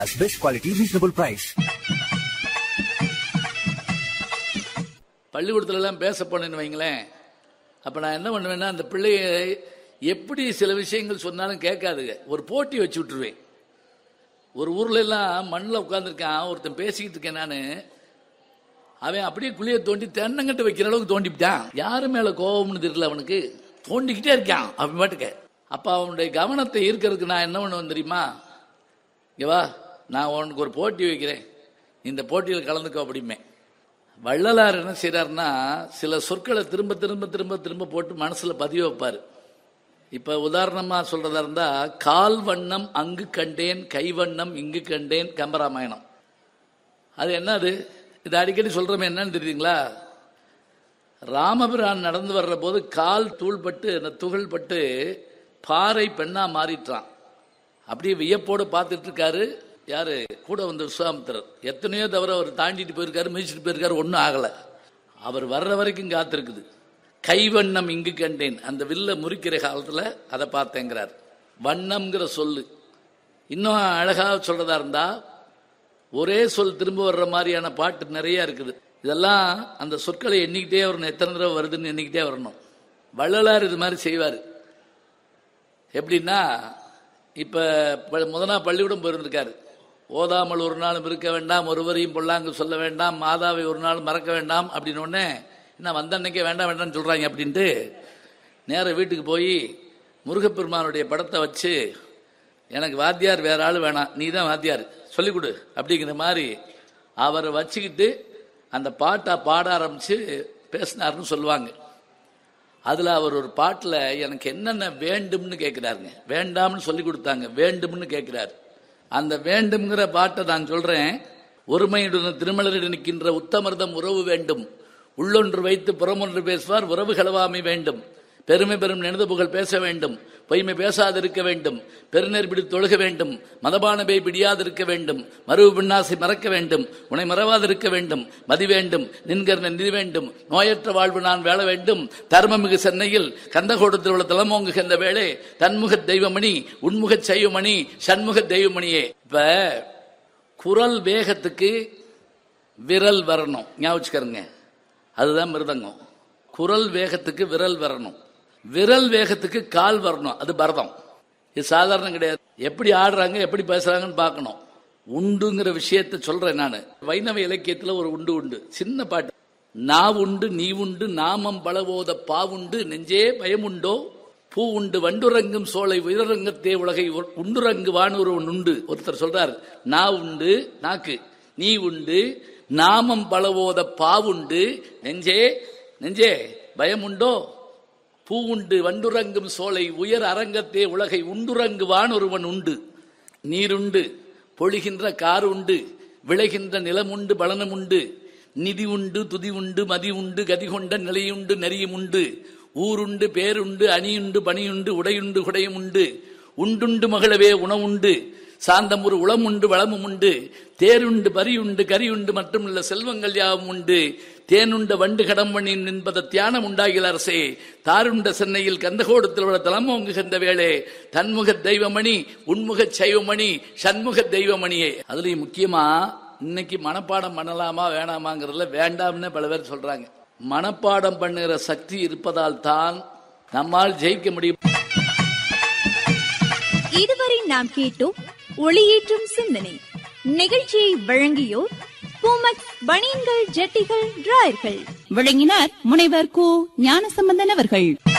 Best quality, reasonable price. பள்ளிக்கூடத்துல எல்லாம் பேச போனேன்னு வைங்களேன் அப்ப நான் என்ன பண்ணுவேன்னா அந்த பிள்ளைய எப்படி சில விஷயங்கள் சொன்னாலும் கேட்காதுங்க ஒரு போட்டி வச்சு விட்டுருவேன் ஒரு ஊர்ல எல்லாம் மண்ணில் உட்காந்துருக்கான் ஒருத்தன் பேசிக்கிட்டு இருக்கேன் நான் அவன் அப்படியே குழிய தோண்டி தென்னங்கட்டு வைக்கிற அளவுக்கு தோண்டிவிட்டான் யாரு மேல கோபம்னு தெரியல அவனுக்கு தோண்டிக்கிட்டே இருக்கான் அவன் பாட்டுக்க அப்ப அவனுடைய கவனத்தை ஈர்க்கறதுக்கு நான் என்ன பண்ணுவேன் தெரியுமா இங்க வா நான் உனக்கு ஒரு போட்டி வைக்கிறேன் இந்த போட்டியில் கலந்துக்கோ அப்படிமே வள்ளலார் என்ன செய்றாருன்னா சில சொற்களை திரும்ப திரும்ப திரும்ப திரும்ப போட்டு மனசுல பதிய வைப்பாரு இப்ப உதாரணமா சொல்றதா இருந்தா கால் வண்ணம் அங்கு கண்டேன் கை வண்ணம் இங்கு கண்டேன் கம்பராமாயணம் அது என்னது இது அடிக்கடி சொல்றோமே என்னன்னு தெரியுங்களா ராமபிரான் நடந்து வர்ற போது கால் தூள்பட்டு அந்த துகள் பட்டு பாறை பெண்ணா மாறிட்டான் அப்படியே வியப்போடு பார்த்துட்டு இருக்காரு யாரு கூட வந்த விஸ்வாமித்திரர் எத்தனையோ தவிர அவர் தாண்டிட்டு போயிருக்காரு மிதிச்சிட்டு போயிருக்காரு ஒன்றும் ஆகல அவர் வர்ற வரைக்கும் காத்திருக்குது கைவண்ணம் இங்கு கண்டேன் அந்த வில்ல முறிக்கிற காலத்துல அதை பார்த்தேங்கிறார் வண்ணம்ங்கிற சொல்லு இன்னும் அழகா சொல்றதா இருந்தா ஒரே சொல் திரும்ப வர்ற மாதிரியான பாட்டு நிறைய இருக்குது இதெல்லாம் அந்த சொற்களை எண்ணிக்கிட்டே வரணும் எத்தனை தடவை வருதுன்னு எண்ணிக்கிட்டே வரணும் வள்ளலார் இது மாதிரி செய்வார் எப்படின்னா இப்ப ப- முத நாள் பள்ளிக்கூடம் போயிருந்திருக்காரு ஓதாமல் ஒரு நாளும் இருக்க வேண்டாம் ஒருவரையும் பொல்லாங்கு சொல்ல வேண்டாம் மாதாவை ஒரு நாள் மறக்க வேண்டாம் அப்படின்னு உடனே என்ன வந்த அன்னைக்கே வேண்டாம் வேண்டாம்னு சொல்றாங்க அப்படின்ட்டு நேர வீட்டுக்கு போய் முருகப்பெருமானுடைய படத்தை வச்சு எனக்கு வாத்தியார் வேற ஆள் வேணாம் நீ தான் வாத்தியார் சொல்லிக் கொடு அப்படிங்கிற மாதிரி அவரை வச்சுக்கிட்டு அந்த பாட்டை பாட ஆரம்பிச்சு பேசினாருன்னு சொல்லுவாங்க அதுல அவர் ஒரு பாட்டுல எனக்கு என்னென்ன வேண்டும்னு கேட்கிறாருங்க வேண்டாம்னு சொல்லி கொடுத்தாங்க வேண்டும்னு கேட்கிறாரு அந்த வேண்டும்ங்கிற பாட்டை நான் சொல்றேன் ஒருமையுடன் திருமலரில் நிற்கின்ற உத்தமர்தம் உறவு வேண்டும் உள்ளொன்று வைத்து புறமொன்று பேசுவார் உறவு களவாமை வேண்டும் பெருமை பெரும் நினைந்து புகழ் பேச வேண்டும் பொய்மை பேசாதிருக்க வேண்டும் பெருநெற் பிடி தொழுக வேண்டும் மதபான பேய் பிடியாதிருக்க வேண்டும் மறுவு பின்னாசை மறக்க வேண்டும் உன்னை மறவாதிருக்க வேண்டும் மதி வேண்டும் நின்கர் நிதி வேண்டும் நோயற்ற வாழ்வு நான் வேள வேண்டும் தர்மமிகு சென்னையில் கந்தகோடத்தில் உள்ள தலமோங்குகின்ற வேளை தன்முக தெய்வமணி உன்முக செய்வமணி சண்முக தெய்வமணியே இப்ப குரல் வேகத்துக்கு விரல் வரணும் ஞாபகம் வச்சுக்கருங்க அதுதான் மிருதங்கம் குரல் வேகத்துக்கு விரல் வரணும் விரல் வேகத்துக்கு கால் வரணும் அது பரதம் இது சாதாரணம் கிடையாது எப்படி ஆடுறாங்க எப்படி பேசுறாங்கன்னு பார்க்கணும் உண்டுங்கிற விஷயத்த சொல்றேன் நான் வைணவ இலக்கியத்துல ஒரு உண்டு உண்டு சின்ன பாட்டு நான் உண்டு நீ உண்டு நாமம் பலவோத பாவுண்டு நெஞ்சே பயமுண்டோ பூ உண்டு வண்டுறங்கும் சோலை உயரங்கத்தே உலகை உ- உண்டுறங்கு வானூர் உண்டு ஒருத்தர் சொல்றார் நான் உண்டு நாக்கு நீ உண்டு நாமம் பலவோத பாவுண்டு நெஞ்சே நெஞ்சே பயமுண்டோ பூவுண்டு வண்டுறங்கும் சோலை உயர் அரங்கத்தே உலகை உண்டுறங்கு வானொருவன் உண்டு நீருண்டு பொழிகின்ற கார் உண்டு விளைகின்ற நிலமுண்டு பலனும் உண்டு நிதி உண்டு துதி உண்டு மதி உண்டு கதி கொண்ட நிலையுண்டு நெறியும் உண்டு ஊருண்டு பேருண்டு அணியுண்டு பணியுண்டு உடையுண்டு குடையும் உண்டு உண்டுண்டு மகளவே உணவுண்டு சாந்தமுறு உளம் உண்டு வளமும் உண்டு தேருண்டு பரியுண்டு கரியுண்டு மற்றும் உள்ள செல்வங்கள் யாவும் உண்டு தேனுண்ட வண்டு கடம்பணின் என்பத தியானம் உண்டாகில் அரசே தாருண்ட சென்னையில் கந்தகோடத்தில் உள்ள தலமோங்குகின்ற வேளே தன்முக தெய்வமணி உன்முக சைவமணி சண்முக தெய்வமணியே அதுலயும் முக்கியமா இன்னைக்கு மனப்பாடம் பண்ணலாமா வேணாமாங்கிறதுல வேண்டாம்னு பல பேர் சொல்றாங்க மனப்பாடம் பண்ணுகிற சக்தி இருப்பதால் தான் நம்மால் ஜெயிக்க முடியும் இதுவரை நாம் கேட்டோம் ஒளியேற்றும் சிந்தனை நிகழ்ச்சியை வழங்கியோர் பூமக் பனியன்கள் ஜட்டிகள் டிராயர்கள் விளங்கினார் முனைவர் கு ஞானசம்பந்தன் அவர்கள்